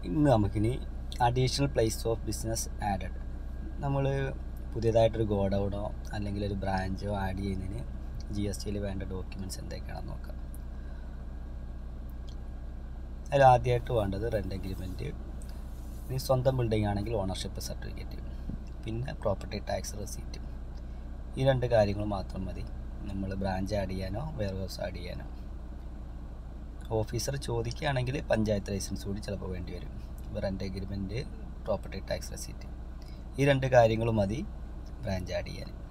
ഇന്ന് നമുക്കിനി additional place of business added നമ്മൾ പുതിയതായിട്ടൊരു ഗോഡൗണോ അല്ലെങ്കിൽ ഒരു ബ്രാഞ്ചോ ആഡ് ചെയ്യുന്നതിന് ജി എസ് ടിയിൽ വേണ്ട ഡോക്യുമെൻറ്റ്സ് എന്തൊക്കെയാണെന്ന് നോക്കാം അതിൽ ആദ്യമായിട്ട് വേണ്ടത് റെൻ്റ് അഗ്രിമെൻറ്റ് ഇനി സ്വന്തം ബിൽഡിംഗ് ആണെങ്കിൽ ഓണർഷിപ്പ് സർട്ടിഫിക്കറ്റ് പിന്നെ പ്രോപ്പർട്ടി ടാക്സ് റെസീറ്റ് ഈ രണ്ട് കാര്യങ്ങൾ മാത്രം മതി നമ്മൾ ബ്രാഞ്ച് ആഡ് ചെയ്യാനോ വെയർ ഹൗസ് ആഡ് ചെയ്യാനോ ഓഫീസർ ചോദിക്കുകയാണെങ്കിൽ പഞ്ചായത്ത് ലൈസൻസ് കൂടി ചിലപ്പോൾ വേണ്ടി വരും rent agreement property tax receipt ഈ രണ്ട് കാര്യങ്ങളും മതി ബ്രാഞ്ച് ആഡ് ചെയ്യാൻ